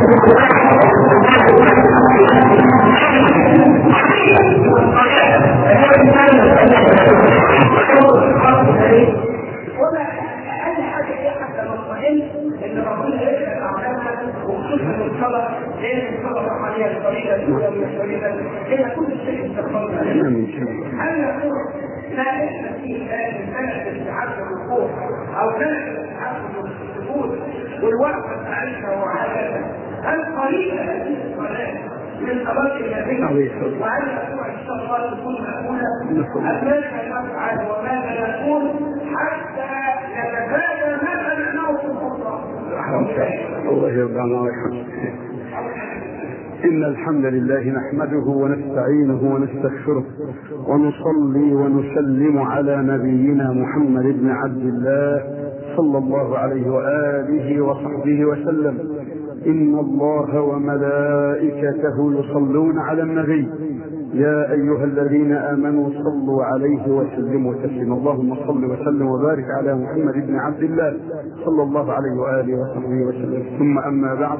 وما اقل حاجه هي حتى نطمئن ان ربنا يشهد اعمالنا وخصوصا الصلاه لان الصلاه الروحانيه الطريقه الاولى من الطريقه هي كل شيء استغفر هل نقول لا احنا في هذه سنه استعاده الوقوف او سنه استعاده السجود والوقفه بتاعتها وعادتها هل طريقه هذه الصلاه من صلاه النبي وهل نقول ان شاء الله تكون مأمونة ماذا نفعل وماذا نقول حتى نتفادى ما سمعناه في الخطة الله يرضى ويرحمه إن الحمد لله نحمده ونستعينه ونستغفره ونصلي ونسلم على نبينا محمد بن عبد الله صلى الله عليه وآله وصحبه وسلم إن الله وملائكته يصلون على النبي يا أيها الذين آمنوا صلوا عليه وسلموا تسليما اللهم صل وسلم وبارك على محمد بن عبد الله صلى الله عليه وآله وصحبه وسلم ثم أما بعد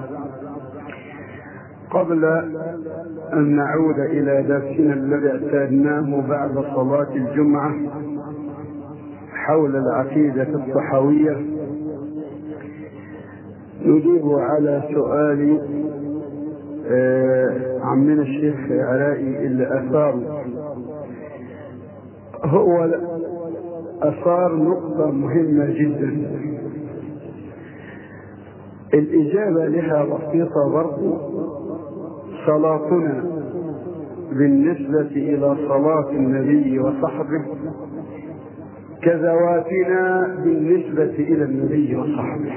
قبل أن نعود إلى درسنا الذي اعتادناه بعد صلاة الجمعة حول العقيدة الصحوية نجيب على سؤال آه، عمنا الشيخ علائي اللي أثار هو أثار نقطة مهمة جدا الإجابة لها بسيطة برضو صلاتنا بالنسبة إلى صلاة النبي وصحبه كذواتنا بالنسبة إلى النبي وصحبه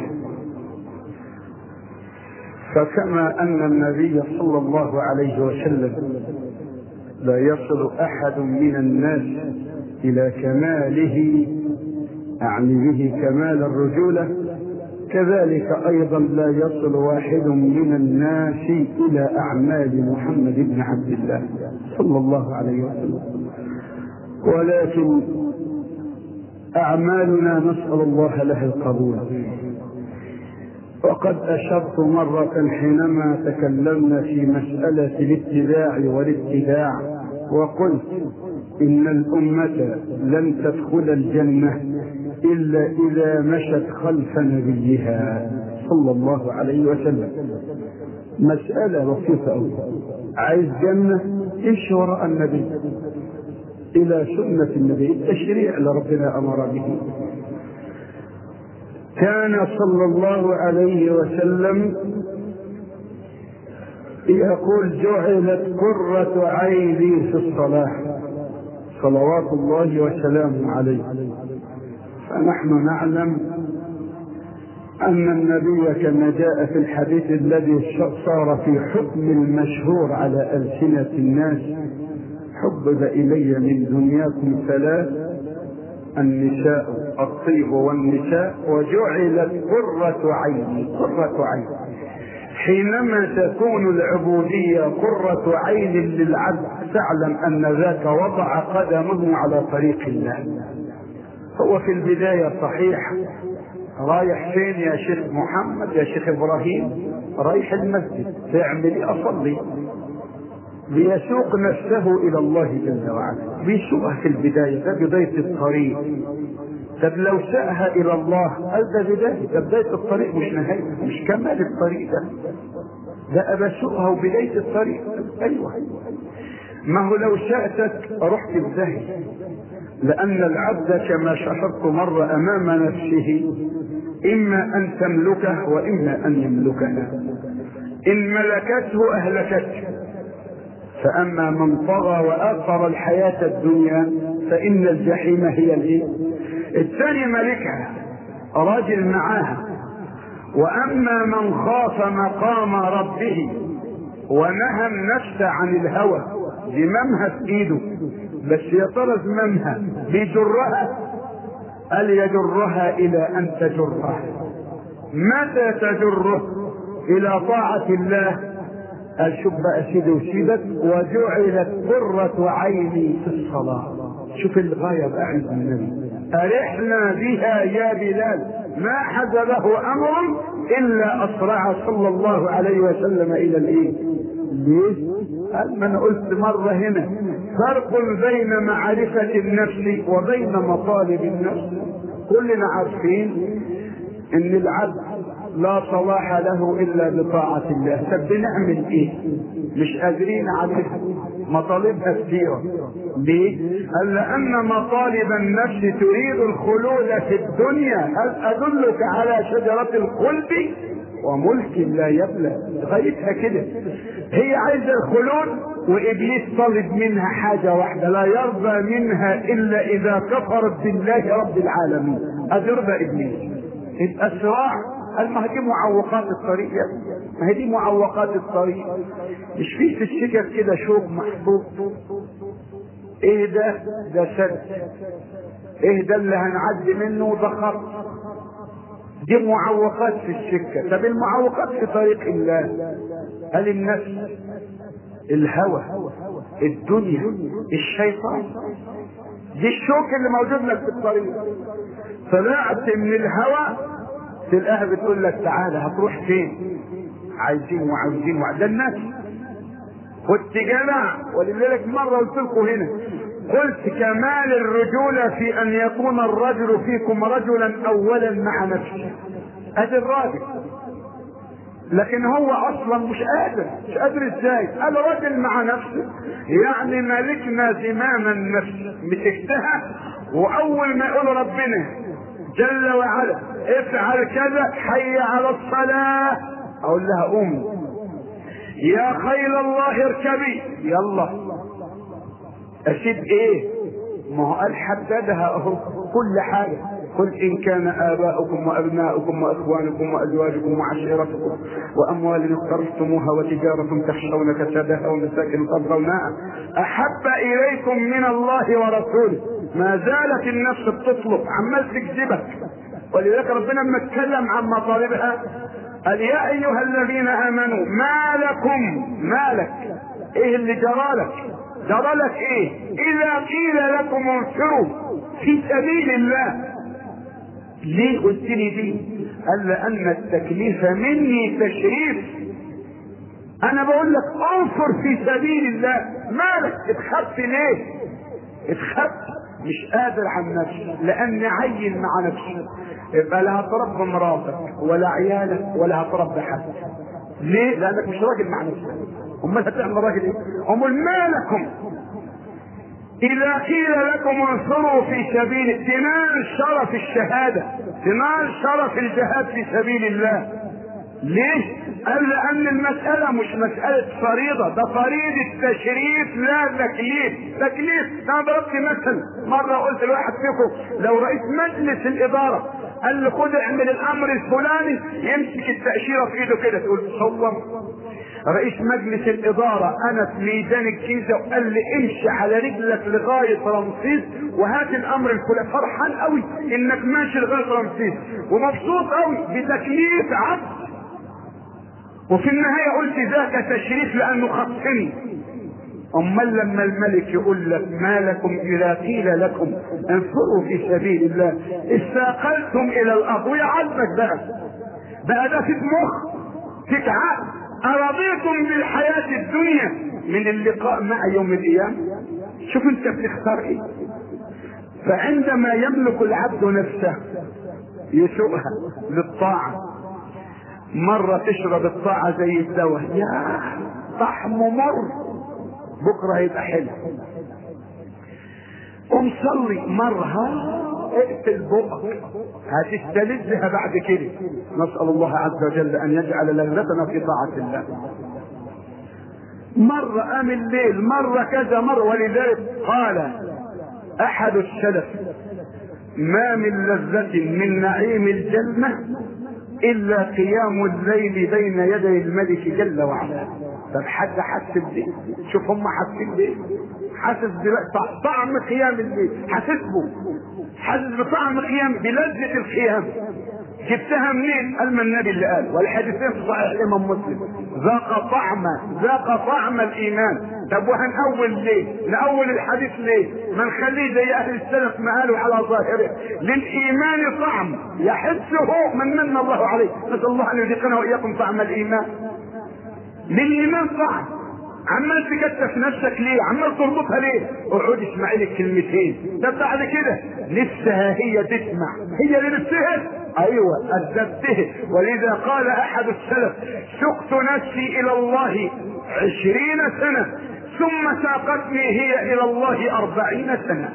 فكما أن النبي صلى الله عليه وسلم لا يصل أحد من الناس إلى كماله أعني به كمال الرجولة كذلك أيضا لا يصل واحد من الناس إلى أعمال محمد بن عبد الله صلى الله عليه وسلم ولكن أعمالنا نسأل الله لها القبول وقد أشرت مرة حينما تكلمنا في مسألة الاتباع والاتباع وقلت إن الأمة لن تدخل الجنة إلا إذا مشت خلف نبيها صلى الله عليه وسلم مسألة بسيطة أوي عايز جنة امشي وراء النبي إلى سنة النبي التشريع اللي ربنا أمر به كان صلى الله عليه وسلم يقول جعلت قرة عيني في الصلاة صلوات الله وسلامه عليه فنحن نعلم أن النبي كما جاء في الحديث الذي صار في حكم المشهور على ألسنة الناس حبب إلي من دنياكم ثلاث النساء الطيب والنساء وجعلت قرة عيني قرة عين حينما تكون العبودية قرة عين للعبد تعلم أن ذاك وضع قدمه على طريق الله هو في البداية صحيح رايح فين يا شيخ محمد يا شيخ إبراهيم رايح المسجد تعمل أصلي ليسوق نفسه الى الله جل وعلا بيسوقها في البدايه ده بدايه الطريق طب لو ساها الى الله قال ده بدايه ده بدايه الطريق مش نهايه مش كمال الطريق ده ده ابسوقها وبدايه الطريق ايوه ما هو لو شأتك رحت بزهي لأن العبد كما شعرت مرة أمام نفسه إما أن تملكه وإما أن يملكها إن ملكته أهلكته فأما من طغى وآثر الحياة الدنيا فإن الجحيم هي الإيه؟ الثاني ملكها راجل معاها وأما من خاف مقام ربه ونهى النفس عن الهوى زمامها في إيده بس يا ترى زمامها بيجرها قال يجرها إلى أن تجرها متى تجره إلى طاعة الله قال شوف بقى سيدي وسيدك وجعلت قرة عيني في الصلاة شوف الغاية بقى عند النبي أرحنا بها يا بلال ما حزبه أمر الا اسرع صلى الله عليه وسلم الى الايه ليه قال ما انا قلت مرة هنا فرق بين معرفة النفس وبين مطالب النفس كلنا عارفين ان العبد لا صلاح له الا بطاعة الله طب بنعمل ايه مش قادرين عليها مطالبها كثيرة ليه قال لان مطالب النفس تريد الخلود في الدنيا هل ادلك على شجرة الخلد وملك لا يبلى غايتها كده هي عايزة الخلود وابليس طلب منها حاجة واحدة لا يرضى منها الا اذا كفرت بالله رب العالمين اترضى ابليس يبقى صراع قال ما هي معوقات الطريق يا ما هي دي معوقات الطريق مش في في الشجر كده شوك محطوط ايه ده ده سد ايه ده اللي هنعدي منه ده خط دي معوقات في السكة طب المعوقات في طريق الله قال النفس الهوى الدنيا الشيطان دي الشوك اللي موجود لك في الطريق طلعت من الهوى تلاقيها بتقول لك تعالى هتروح فين عايزين وعايزين وعايزين ده الناس كنت جدع ولذلك مرة قلت لكم هنا قلت كمال الرجولة في أن يكون الرجل فيكم رجلا أولا مع نفسه أدي الراجل لكن هو اصلا مش قادر مش قادر ازاي قال راجل مع نفسه يعني ملكنا زمام النفس مسكتها واول ما يقول ربنا جل وعلا افعل كذا حي على الصلاة اقول لها قومي يا خيل الله اركبي يلا اسيب ايه ما هو قال حددها اهو كل حاجة قل إن كان آباؤكم وأبناؤكم وإخوانكم وأزواجكم وعشيرتكم وأموال اقترفتموها وتجارة تخشون كسادها ومساكن ترضونها أحب إليكم من الله ورسوله ما زالت النفس بتطلب عمال تكذبك ولذلك ربنا لما اتكلم عن مطالبها قال يا أيها الذين آمنوا ما لكم ما لك إيه اللي جرالك جرالك إيه إذا قيل لكم انفروا في سبيل الله ليه قلت لي دي قال لان التكليف مني تشريف انا بقول لك انصر في سبيل الله مالك اتخبت ليه اتخبت مش قادر عن نفسي لاني عين مع نفسي يبقى لا هتربى مراتك ولا عيالك ولا هتربى حد ليه لانك مش راجل مع نفسك امال هتعمل راجل ايه امال مالكم إذا قيل لكم انصروا في سبيل تنال شرف الشهادة تنال شرف الجهاد في سبيل الله ليه؟ قال لأن المسألة مش مسألة فريضة ده فريضة تشريف لا تكليف تكليف أنا ضربت مثل مرة قلت لواحد فيكم لو رئيس مجلس الإدارة قال لي خد اعمل الأمر الفلاني يمسك التأشيرة في إيده كده تقول تصور رئيس مجلس الإدارة أنا في ميدان الجيزة وقال لي امشي على رجلك لغاية رمسيس وهات الأمر الفلاني فرحان قوي إنك ماشي لغاية رمسيس ومبسوط قوي بتكليف عبد وفي النهاية قلت ذاك تشريف لأنه خصني أمال لما الملك يقول لك ما لكم إذا قيل لكم انفروا في سبيل الله استاقلتم إلى الأرض ويا عزك بقى بقى ده فيك مخ فيك عقل أرضيتم بالحياة الدنيا من اللقاء مع يوم القيامة شوف انت بتختار ايه فعندما يملك العبد نفسه يسوقها للطاعة مرة تشرب الطاعة زي الدواء يا طعمه مر بكرة هيبقى حلو قوم صلي مرة اقفل بقك هتستلذها بعد كده نسأل الله عز وجل أن يجعل لذتنا في طاعة الله مرة قام الليل مرة كذا مرة ولذلك قال أحد السلف ما من لذة من نعيم الجنة إلا قيام الليل بين يدي الملك جل وعلا طب حد حس بيه شوف هم حاسين بيه حاسس بطعم قيام الليل حاسس به حاسس بطعم قيام بلذة القيام جبتها منين؟ قال ما النبي اللي قال والحديثين في صحيح الامام مسلم ذاق طعم ذاق طعم الايمان طب وهنأول ليه؟ نأول الحديث ليه؟ ما نخليه زي اهل السلف ما قالوا على ظاهره للايمان طعم يحسه من من الله عليه نسأل الله ان يذيقنا واياكم طعم الايمان للايمان طعم عمال تكتف نفسك ليه عمال تربطها ليه اقعد اسمعي لي الكلمتين ده بعد كده لسه هي تسمع هي اللي نفسها ايوه اثبته ولذا قال احد السلف سقت نفسي الى الله عشرين سنة ثم ساقتني هي الى الله اربعين سنة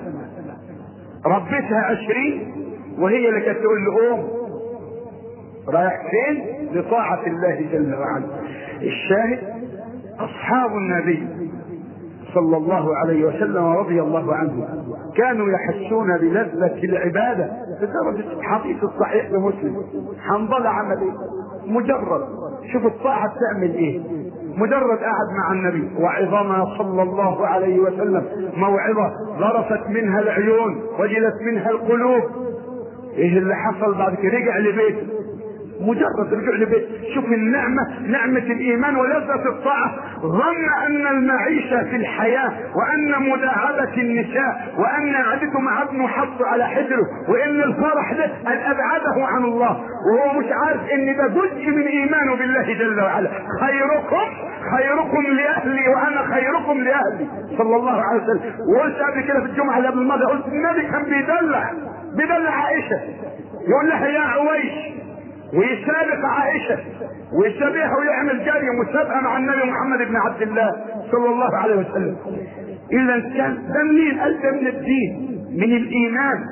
ربتها عشرين وهي اللي كانت تقول له قوم رايح فين لطاعة الله جل وعلا الشاهد اصحاب النبي صلى الله عليه وسلم ورضي الله عنه كانوا يحسون بلذة العبادة لدرجة حديث الصحيح لمسلم حنظلة عمل ايه مجرد شوف الطاعة تعمل ايه مجرد قعد مع النبي وعظنا صلى الله عليه وسلم موعظة ظرفت منها العيون وجلت منها القلوب ايه اللي حصل بعد كده رجع لبيته مجرد رجوع لبيت شوف النعمة نعمة الإيمان ولذة الطاعة ظن أن المعيشة في الحياة وأن مداعبة النساء وأن قعدته مع ابنه حطه على حجره وأن الفرح ده أن أبعده عن الله وهو مش عارف أن ده جزء من إيمانه بالله جل وعلا خيركم خيركم لأهلي وأنا خيركم لأهلي صلى الله عليه وسلم وقلت قبل كده في الجمعة اللي قبل الماضية قلت النبي كان بيدلع بيدلع عائشة يقول لها يا عويش ويسابق عائشة ويسابقها ويعمل جري مسابقة مع النبي محمد بن عبد الله صلى الله عليه وسلم إذا كان ده منين؟ قال ده من الدين من الإيمان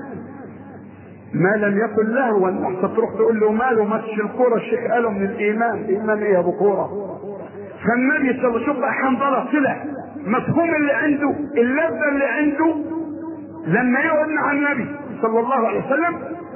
ما لم يكن له والناس تروح تقول له ماله ماتش الكورة الشيخ قاله من الإيمان الإيمان إيه يا أبو كورة فالنبي صلى الله عليه وسلم شوف حنظلة طلع مفهوم اللي عنده اللذة اللي عنده لما يقعد مع النبي صلى الله عليه وسلم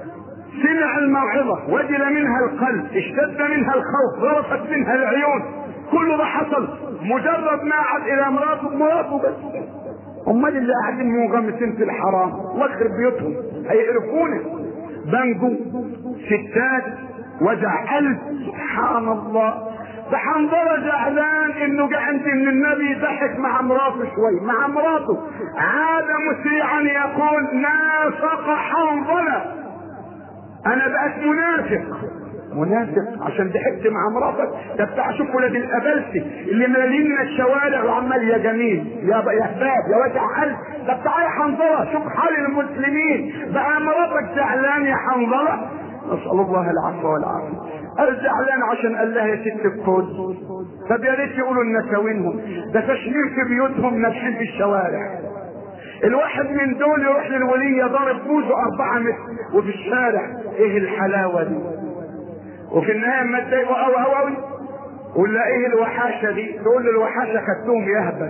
سمع الموعظة وجل منها القلب اشتد منها الخوف ضرفت منها العيون كل ده حصل مجرد ما عاد الى مراته مراته بس امال اللي قاعدين منغمسين في الحرام الله يخرب بيوتهم هيقرفونا بنجو ستات وجع قلب سبحان الله ده حنظله زعلان انه جه عند ان النبي ضحك مع مراته شوي مع مراته عاد مسرعا يقول نافق حنظله انا بقيت منافق منافق عشان ضحكت مع مراتك ده بتاع شوف ولاد الابلسي اللي مالين الشوارع وعمال يا جميل يا يا هباب يا وجع قلب ده بتاع يا حنظله شوف حال المسلمين بقى مراتك زعلان يا حنظله نسال الله العفو والعافيه قال زعلان عشان قال لها يا ست الكل طب يا ريت يقولوا النساوينهم ده تشمير في بيوتهم ناجحين في الشوارع الواحد من دول يروح للولية ضارب بوزه أربعة متر وفي الشارع إيه الحلاوة دي وفي النهاية ما تضايقوا أوي أوي أوي ولا إيه الوحاشة دي تقول له الوحاشة خدتهم يهبل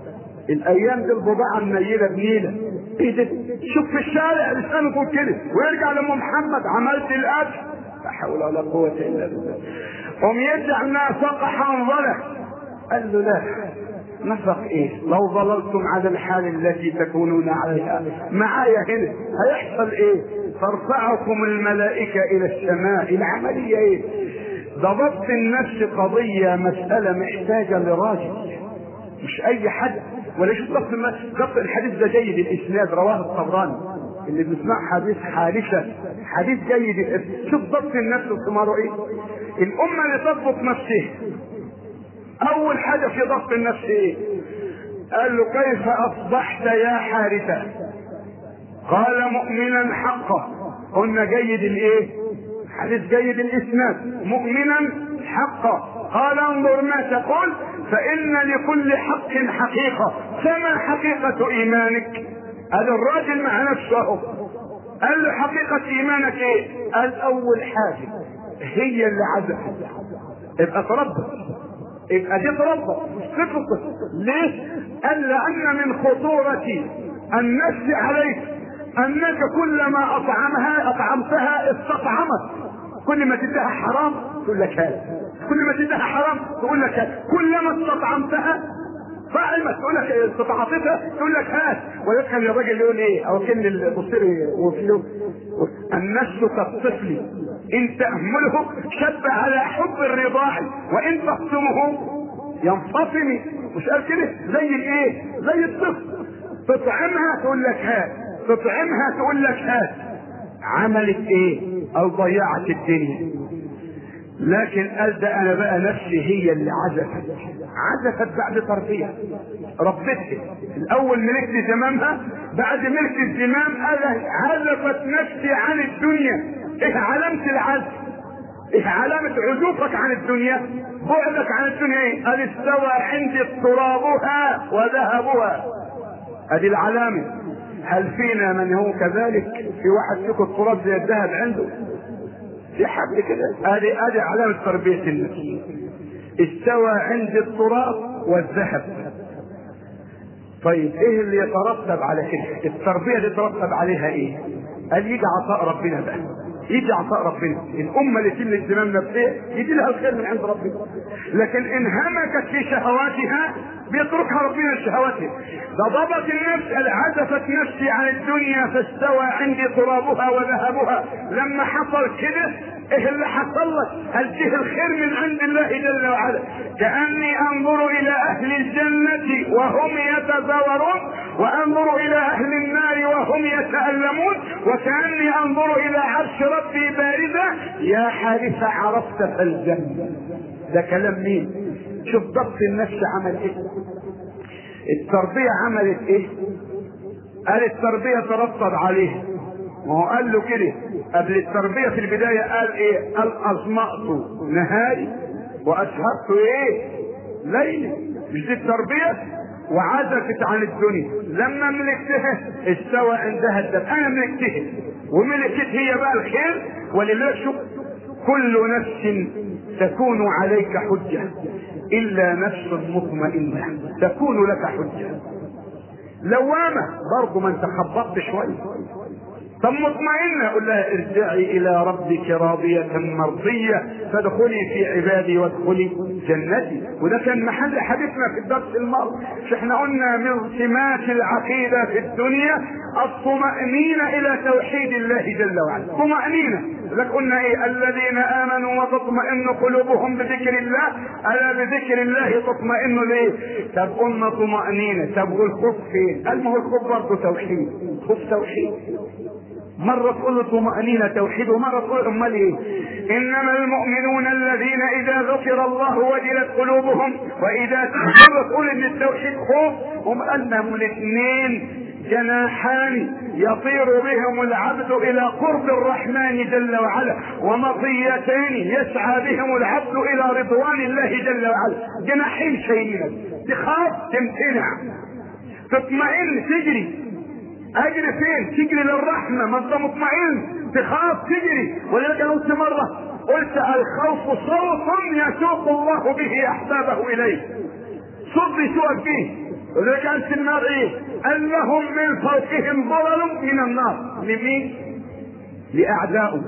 الأيام دي البضاعة منيلة بنيلة إيه ده شوف في الشارع لسانه يقول كده ويرجع لأم محمد عملت الأكل لا حول ولا قوة إلا بالله قوم يرجع نافق حنظلة قال له لا نفق ايه لو ظللتم على الحال التي تكونون عليها معايا هنا هيحصل ايه ترفعكم الملائكة الى السماء العملية ايه ده ضبط النفس قضية مسألة محتاجة لراجل مش اي حد ولا شوف ضبط النفس ضبط الحديث ده جيد الاسناد رواه الطبراني اللي بنسمع حديث حادثة حديث جيد شوف ضبط النفس وثماره ايه الامة اللي تضبط نفسها اول حاجة في ضبط النفس ايه قال له كيف اصبحت يا حارثة قال مؤمنا حقا قلنا جيد الايه حديث جيد الاسناد مؤمنا حقا قال انظر ما تقول فان لكل حق حقيقة فما حقيقة ايمانك قال الراجل مع نفسه اهو قال له حقيقة ايمانك ايه قال اول حاجة هي اللي عزفت ابقى تربى يبقى دي تربى تفرق ليه؟ قال لأن من خطورة النفس عليك أنك كلما أطعمها أطعمتها استطعمت كل ما تديها حرام تقول لك هذا كل ما تديها حرام تقول لك هذا كلما استطعمتها طاعمة تقول لك تتعاطفها تقول لك هات ويدخل الراجل يقول ايه او كان البصير وفيه النفس كالطفل ان تأمله شب على حب الرضاع وان تخصمه ينفصم مش قال كده زي الايه زي الطفل تطعمها تقول لك هات تطعمها تقول لك هات عملت ايه او ضيعت الدنيا لكن قال ده انا بقى نفسي هي اللي عزفت عزفت بعد تربيه ربتها الاول ملكت زمامها بعد ملك الزمام قال عزفت نفسي عن الدنيا ايه علامه العزف ايه علامة عزوفك عن الدنيا بعدك عن الدنيا ايه قال استوى عندي ترابها وذهبها ادي العلامة هل فينا من هو كذلك في واحد فيكم التراب زي الذهب عنده في حد كده ادي ادي علامة تربية النفس استوى عندي التراب والذهب طيب ايه اللي يترتب على كده التربية دي يترتب عليها ايه قال يجي عطاء ربنا بقى يجي عطاء ربنا الامه اللي تملك زمام نفسيه يجي لها الخير من عند ربنا لكن ان همكت في شهواتها بيتركها ربنا لشهواتها ده ضبط النفس قال عزفت نفسي عن الدنيا فاستوى عندي ترابها وذهبها لما حصل كده ايه اللي حصل لك هل جه الخير من عند الله جل وعلا كاني انظر الى اهل الجنه وهم يتزاورون وانظر الى اهل النار وهم يتالمون وكاني انظر الى عرش ربي بارزه يا حارثه عرفت فالجنه ده كلام مين شوف ضبط النفس عمل ايه التربيه عملت ايه قال التربيه ترتب عليها ما هو قال له كده قبل التربية في البداية قال ايه قال اصمأت نهاري واسهرت ايه ليلي مش دي التربية وعزفت عن الدنيا لما ملكتها استوى عندها الدم انا ملكتها وملكت هي بقى الخير ولله شوف كل نفس تكون عليك حجة الا نفس مطمئنة تكون لك حجة لوامة برضه ما انت خبطت شوية طب مطمئنة اقول لها ارجعي الى ربك راضية مرضية فادخلي في عبادي وادخلي جنتي وده كان محل حديثنا في الدرس الماضي مش احنا قلنا من سمات العقيدة في الدنيا الطمأنينة الى توحيد الله جل وعلا طمأنينة لك قلنا ايه الذين امنوا وتطمئن قلوبهم بذكر الله الا بذكر الله تطمئن ليه طب قلنا طمأنينة طب والخوف فين قال ما هو الخوف برضه توحيد خوف توحيد مرة تقول له طمأنينة توحيد ومرة تقول امال ايه؟ انما المؤمنون الذين اذا ذكر الله وجلت قلوبهم واذا مرة تقول ان التوحيد خوف هم انهم الاثنين جناحان يطير بهم العبد الى قرب الرحمن جل وعلا ومطيتان يسعى بهم العبد الى رضوان الله جل وعلا جناحين شيئين تخاف تمتنع تطمئن تجري اجري فين تجري للرحمه ما انت مطمئن تخاف تجري ولذلك انا قلت مره قلت الخوف صوت يسوق الله به احبابه اليه صوت بيسوقك به ولذلك قال في النار ايه قال لهم من فوقهم ظلل من النار لمين لاعدائه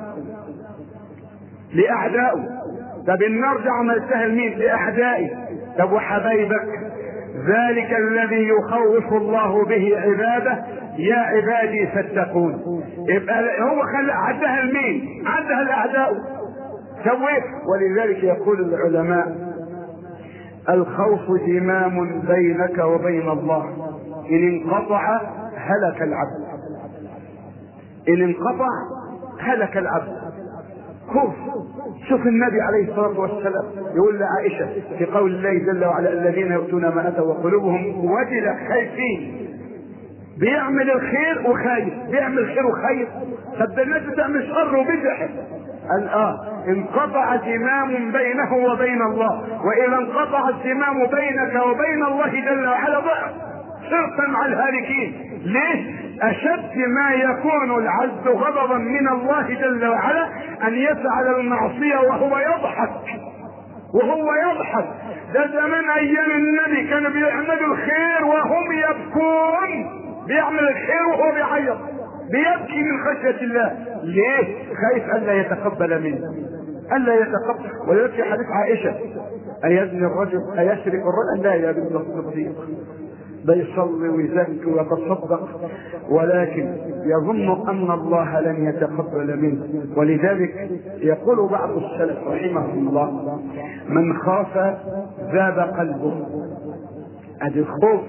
لاعدائه طب النار دي عملتها لمين لاعدائي طب وحبايبك ذلك الذي يخوف الله به عباده يا عبادي فاتقون يبقى هو خلى عدها لمين؟ عدها لاعدائه سويت ولذلك يقول العلماء الخوف زمام بينك وبين الله ان انقطع هلك العبد ان انقطع هلك العبد خوف شوف النبي عليه الصلاة والسلام يقول لعائشة في قول الله جل وعلا الذين يؤتون ما أتوا وقلوبهم وجلة خايفين بيعمل الخير وخايف بيعمل خير وخايف طب الناس بتعمل شر وبيزحف قال اه انقطع زمام بينه وبين الله واذا انقطع الزمام بينك وبين الله جل وعلا ضعف صرت مع الهالكين ليه اشد ما يكون العبد غضبا من الله جل وعلا ان يفعل المعصيه وهو يضحك وهو يضحك ده زمان ايام النبي كانوا بيعملوا الخير وهم يبكون بيعمل الخير وهو بيعيط بيبكي من خشية الله ليه خايف الا يتقبل منه الا يتقبل ولذلك في حديث عائشة أيزني الرجل أيسرق الرجل لا يا بنت الصديق ده يصلي ويزكي ويتصدق ولكن يظن ان الله لن يتقبل منه ولذلك يقول بعض السلف رحمهم الله من خاف ذاب قلبه ادي الخوف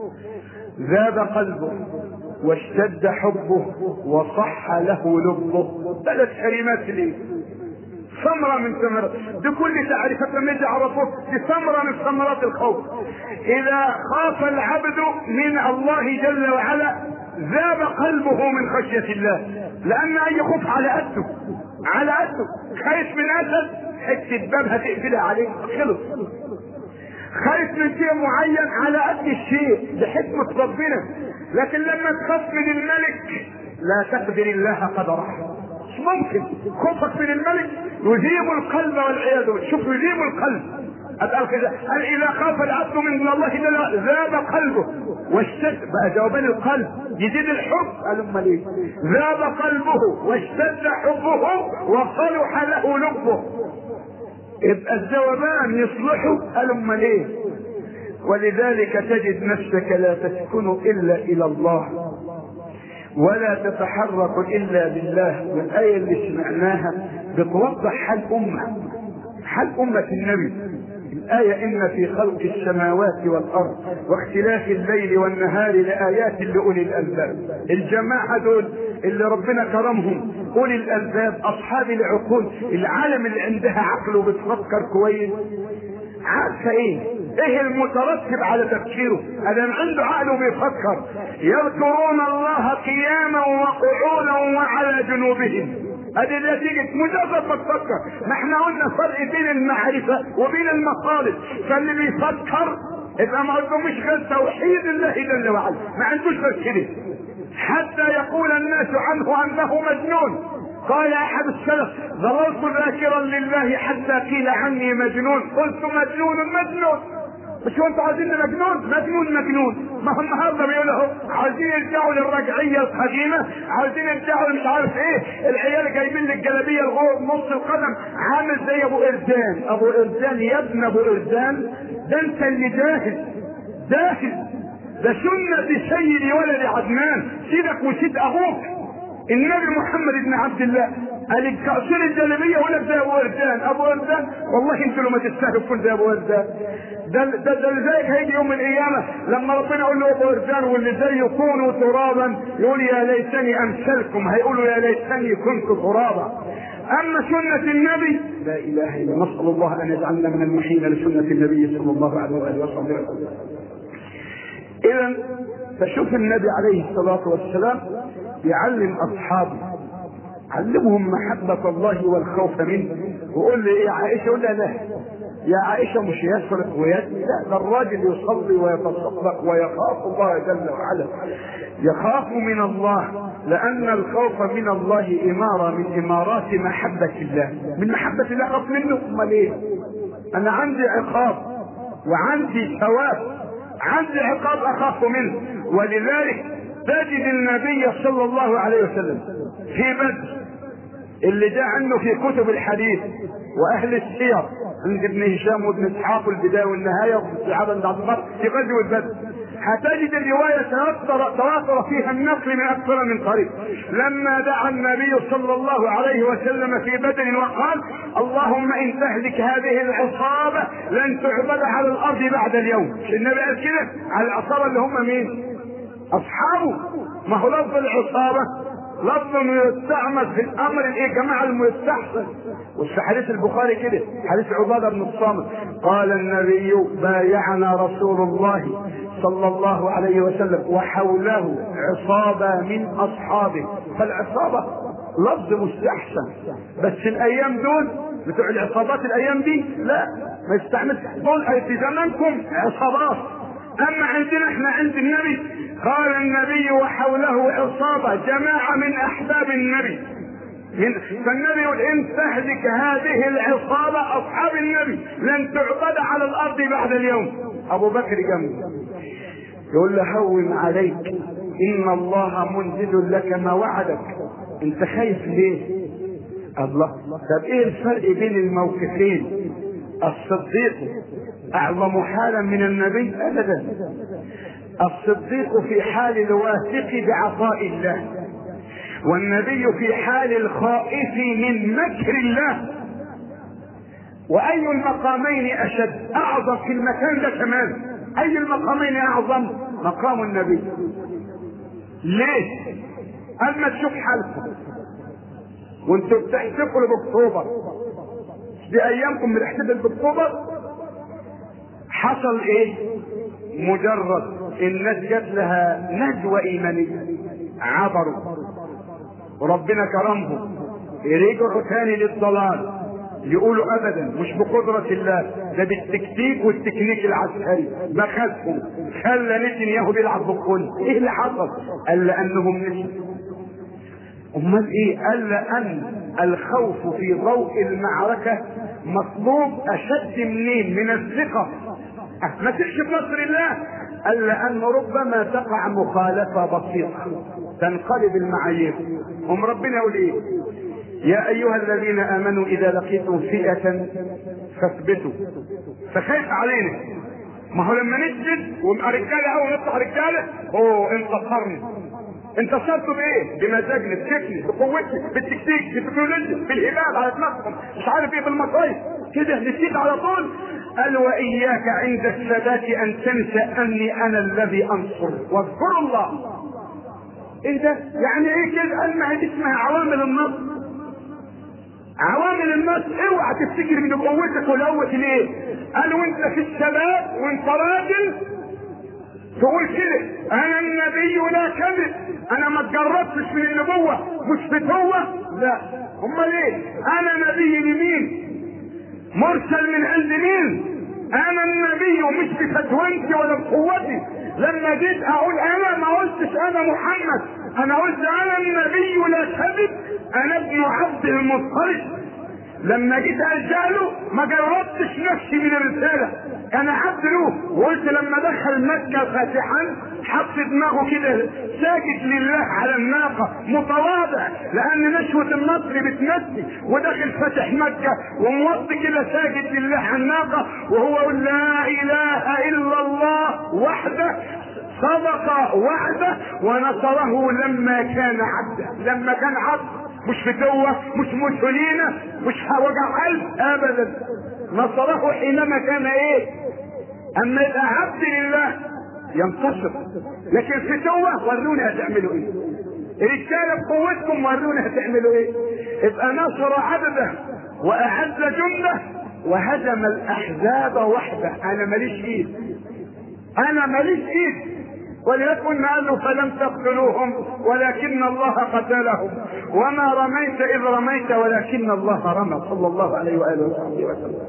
ذاب قلبه واشتد حبه وصح له لبه ثلاث كلمات ليه ثمرة من ثمرات دي كل تعريفات لما يجي يعرفوه دي ثمرة من ثمرات الخوف إذا خاف العبد من الله جل وعلا ذاب قلبه من خشية الله لأن أي خوف على قده على قده خايف من أسد حتة باب هتقفلها عليه خلص خايف من شيء معين على قد الشيء بحكمة ربنا لكن لما تخاف من الملك لا تقدر الله قدره مش ممكن خوفك من الملك يذيب القلب والعياذ بالله شوف يذيب القلب قال كده قال اذا خاف العبد من الله جل ذاب قلبه واشتد بقى جوابان القلب يزيد الحب قال امال ايه ذاب قلبه واشتد حبه وصلح له لبه يبقى الذوبان يصلحوا قال امال ايه ولذلك تجد نفسك لا تسكن الا الى الله ولا تتحرك الا بالله والايه اللي سمعناها بتوضح حال امه حال امه النبي الآية إن في خلق السماوات والأرض واختلاف الليل والنهار لآيات لأولي الألباب الجماعة دول اللي ربنا كرمهم أولي الألباب أصحاب العقول العالم اللي عندها عقل وبتفكر كويس عارفة إيه؟ إيه المترتب على تفكيره؟ أدم عنده عقل وبيفكر يذكرون الله قياما وقعودا وعلى جنوبهم ادي نتيجة مجرد ما تفكر ما احنا قلنا فرق بين المعرفة وبين المطالب فاللي بيفكر يبقى ما مش غير توحيد الله جل وعلا ما عندوش غير كده حتى يقول الناس عنه انه مجنون قال احد السلف ظللت ذاكرا لله حتى قيل عني مجنون قلت مجنون مجنون مش هو انتوا عايزين مجنون مجنون مجنون ما هم النهارده بيقولوا اهو عايزين يرجعوا للرجعيه القديمه عايزين يرجعوا مش عارف ايه العيال جايبين لي الجلابيه لغايه نص القدم عامل زي ابو قردان ابو قردان يا ابن ابو قردان ده انت اللي جاهل جاهل ده سنة سيد ولد عدنان سيدك وسيد ابوك النبي محمد بن عبد الله قال الكأسين الجلبية ولا زي ابو وردان ابو وردان والله انتوا لو ما تستاهلوا تكون زي ابو وردان ده ده ده لذلك هيجي يوم القيامة لما ربنا يقول له ابو وردان واللي زيه كونوا ترابا يقول يا ليتني امثلكم هيقولوا يا ليتني كنت ترابا اما سنة النبي لا اله الا نسأل الله ان يجعلنا من المحيين لسنة النبي صلى الله عليه واله وسلم اذا فشوف النبي عليه الصلاة والسلام يعلم اصحابه علمهم محبة الله والخوف منه وقول لي ايه عائشة يقول لها لا يا عائشة مش يسرق ويد لا ده الراجل يصلي ويتصدق ويخاف الله جل وعلا يخاف من الله لأن الخوف من الله إمارة من إمارات محبة الله من محبة الله أخاف منه أمال إيه؟ أنا عندي عقاب وعندي ثواب عندي عقاب أخاف منه ولذلك تجد النبي صلى الله عليه وسلم في بدر اللي جاء عنه في كتب الحديث واهل السير عند ابن هشام وابن اسحاق البدايه والنهايه والصحابه عند عبد الله في غزوه بدر هتجد الرواية تواتر, تواتر فيها النقل من أكثر من طريق لما دعا النبي صلى الله عليه وسلم في بدر وقال اللهم إن تهلك هذه العصابة لن تعبد على الأرض بعد اليوم النبي قال كده على العصابة اللي هم مين أصحابه ما هو لفظ العصابة لفظ يستعمل في الامر الايه جماعه المستحسن وفي حديث البخاري كده حديث عباده بن الصامت قال النبي بايعنا رسول الله صلى الله عليه وسلم وحوله عصابه من اصحابه فالعصابه لفظ مستحسن بس الايام دول بتوع العصابات الايام دي لا ما يستعملش دول في زمانكم عصابات اما عندنا احنا عند النبي قال النبي وحوله عصابة جماعة من احباب النبي من فالنبي يقول ان تهلك هذه العصابة اصحاب النبي لن تعبد على الارض بعد اليوم ابو بكر جنبه يقول له هون عليك ان الله منزل لك ما وعدك انت خايف ليه الله طب ايه الفرق بين الموقفين الصديق اعظم حالا من النبي ابدا الصديق في حال الواثق بعطاء الله والنبي في حال الخائف من مكر الله واي المقامين اشد اعظم في المكان ده كمان اي المقامين اعظم مقام النبي ليه اما تشوف حالكم وانتوا بتحتفلوا باكتوبر دي ايامكم بنحتفل باكتوبر حصل ايه مجرد الناس جات لها نجوى ايمانيه عبروا وربنا كرمهم رجعوا تاني للضلال يقولوا ابدا مش بقدرة الله ده بالتكتيك والتكنيك العسكري بخسهم خلى نتنياهو بيلعب بالكل ايه اللي حصل؟ قال لانهم نسوا امال ايه؟ قال لان الخوف في ضوء المعركة مطلوب اشد منين؟ من الثقة ما تكشف نصر الله قال لان ربما تقع مخالفة بسيطة تنقلب المعايير هم ربنا يقول ايه يا ايها الذين امنوا اذا لقيتم فئة فاثبتوا فخايف علينا ما هو لما نسجد ونبقى رجاله او نطلع رجاله اوه انتصرنا انتصرتوا بايه؟ بمزاجنا بشكلي بقوتي بالتكتيك بالتكنولوجيا بالهباب على دماغكم مش عارف ايه بالمصايب كده نسيت على طول قال واياك عند الثبات ان تنسى اني انا الذي انصر واذكر الله ايه ده؟ يعني ايه كده؟ قال ما هي اسمها عوامل النصر عوامل النصر اوعى تفتكر من قوتك ولقوة ليه؟ قال وانت في الشباب وانت راجل تقول كده انا النبي لا كذب انا ما اتجربتش من النبوة مش فتوة لا امال ايه انا نبي لمين مرسل من عند مين انا النبي ومش بفتوانتي ولا بقوتي لما جيت اقول انا ما قلتش انا محمد انا قلت انا النبي لا كذب انا ابن عبد المطلب لما جيت له ما جربتش نفسي من الرساله انا عبد له وقلت لما دخل مكه فاتحا حط دماغه كده ساجد لله على الناقه متواضع لان نشوه النصر بتنسي وداخل فاتح مكه وموطي كده ساجد لله على الناقه وهو يقول لا اله الا الله وحده صدق وعده ونصره لما كان عبدا لما كان عبد مش فتوة مش موسولينا مش وجع قلب ابدا نصره حينما كان ايه اما يبقى عبد لله ينتصر لكن فتوة وروني هتعملوا ايه رجاله بقوتكم وروني هتعملوا ايه يبقى نصر عبده واعز جنده وهزم الاحزاب وحده انا ماليش ايد انا ماليش ايد وليكن قالوا فلم تقتلوهم ولكن الله قتلهم وما رميت اذ رميت ولكن الله رمى صلى الله عليه واله وصحبه وسلم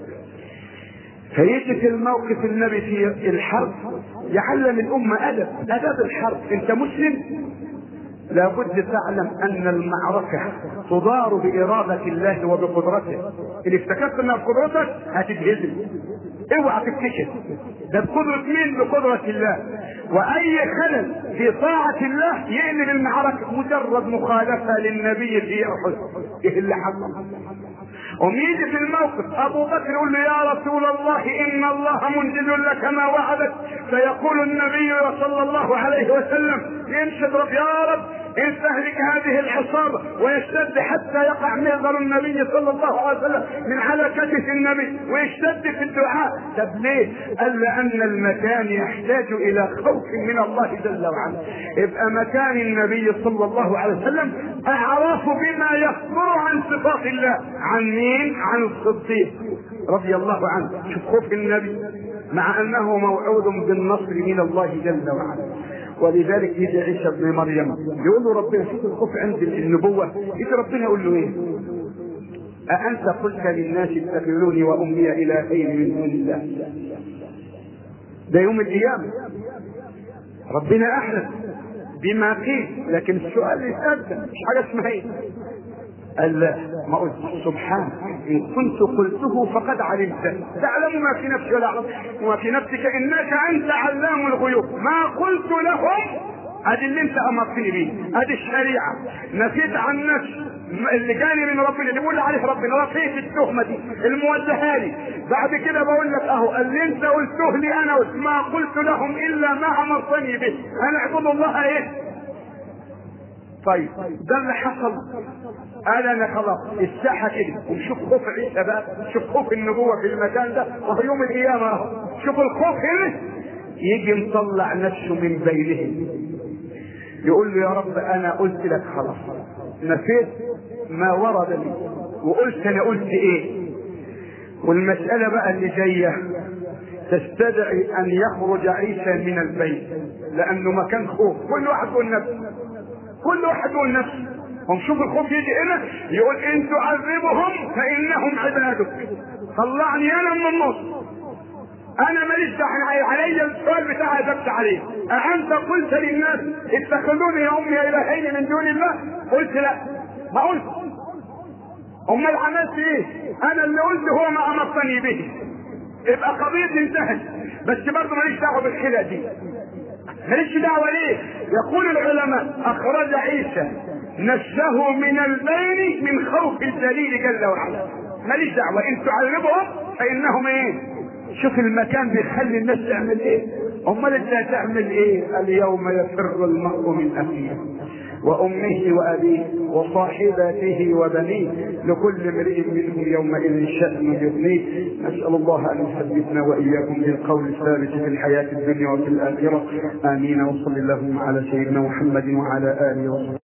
فيجي في الموقف النبي في الحرب يعلم الأمة أدب أدب الحرب أنت مسلم لابد تعلم أن المعركة تدار بإرادة الله وبقدرته إن افتكرت أنها بقدرتك هتتهزم اوعى تفتكر ده بقدرة مين؟ بقدرة الله وأي خلل في طاعة الله يقلب المعركة مجرد مخالفة للنبي في أحد إيه اللي حصل؟ ويجي في الموقف ابو بكر يقول له يا رسول الله ان الله منجز لك ما وعدك فيقول النبي صلى الله عليه وسلم ينشد رب يا رب ان تهلك هذه العصابه ويشتد حتى يقع مهضر النبي صلى الله عليه وسلم من على كتف النبي ويشتد في الدعاء طب ليه؟ قال لان المكان يحتاج الى خوف من الله جل وعلا يبقى مكان النبي صلى الله عليه وسلم اعرف بما يخبر عن صفات الله عن مين؟ عن الصديق رضي الله عنه شوف خوف النبي مع انه موعود بالنصر من الله جل وعلا ولذلك يجي عيسى ابن مريم يقول له ربنا شوف الخوف عند النبوة يجي ربنا يقول له ايه أأنت قلت للناس اتخذوني وأمي إلهين من دون الله ده يوم القيامة ربنا أحلف بما قيل لكن السؤال يتقدم مش حاجة اسمها ايه قال لا ما قلت سبحانك ان كنت قلته فقد علمت تعلم ما في نفسي ولا اعلم وما في نفسك انك انت علام الغيوب ما قلت لهم ادي اللي انت امرتني بيه ادي الشريعه نفيت عن نفسي اللي جاني من ربنا اللي بيقول عليه ربنا رفيت التهمه دي الموجهه لي بعد كده بقول لك اهو اللي انت قلته لي انا ما قلت لهم الا ما امرتني به ان اعبدوا الله ايه طيب ده اللي حصل قال انا خلاص الساحه كده وشوف خوف عيسى بقى شوف خوف النبوه في المكان ده وهو يوم القيامه اهو شوف الخوف هنا يجي مطلع نفسه من بينهم يقول له يا رب انا قلت لك خلاص نفيت ما ورد لي وقلت انا قلت ايه والمسألة بقى اللي جاية تستدعي ان يخرج عيسى من البيت لانه مكان خوف كل واحد يقول نفسه كل واحد يقول نفسه هم شوف الخوف يجي هنا يقول ان تعذبهم فانهم عبادك طلعني انا من النص انا ماليش دعوه علي السؤال بتاع اجبت عليه اانت قلت للناس اتخذوني يا امي الهين من دون الله قلت لا ما قلت امال عملت ايه انا اللي قلت هو ما امرتني به يبقى قضيتي انتهت بس برضه ماليش دعوه بالخلع دي ماليش دعوه ليه يقول العلماء اخرج عيسى نفسه من البين من خوف الجليل جل وعلا ماليش دعوه ان تعذبهم فانهم ايه شوف المكان بيخلي الناس تعمل ايه امال انت هتعمل ايه اليوم يفر المرء من اخيه وامه وابيه وصاحبته وبنيه لكل امرئ منهم يومئذ شان يغنيه نسال الله ان يثبتنا واياكم بالقول الثابت في الحياه الدنيا وفي الاخره امين وصل اللهم على سيدنا محمد وعلى اله وصحبه